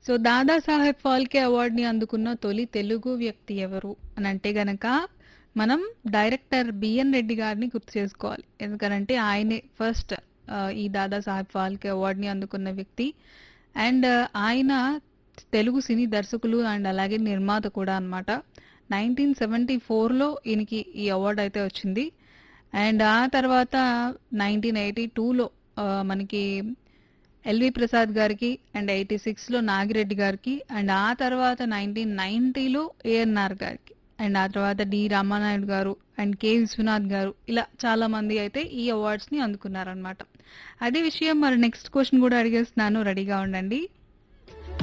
so Dadasaheb Phalke అవార్డుని అందుకున్న తొలి తెలుగు వ్యక్తి ఎవరు అని అంటే గనక మనం డైరెక్టర్ బిఎన్ రెడ్డి గారిని గుర్తు చేసుకోవాలి ఎందుకంటే ఆయనే ఫస్ట్ ఈ దాదాసాహెబ్ ఫాల్కే అవార్డుని అందుకున్న వ్యక్తి అండ్ ఆయన తెలుగు సినీ దర్శకులు అండ్ అలాగే నిర్మాత కూడా అన్నమాట నైన్టీన్ సెవెంటీ ఫోర్లో ఈయనకి ఈ అవార్డు అయితే వచ్చింది అండ్ ఆ తర్వాత నైన్టీన్ ఎయిటీ టూలో మనకి ఎల్వి ప్రసాద్ గారికి అండ్ ఎయిటీ సిక్స్లో నాగిరెడ్డి గారికి అండ్ ఆ తర్వాత నైన్టీన్ నైన్టీలో ఏఎన్ఆర్ గారికి అండ్ ఆ తర్వాత డి రామానాయుడు గారు అండ్ కె విశ్వనాథ్ గారు ఇలా చాలా మంది అయితే ఈ అవార్డ్స్ని అందుకున్నారనమాట అదే విషయం మరి నెక్స్ట్ క్వశ్చన్ కూడా అడిగేస్తున్నాను రెడీగా ఉండండి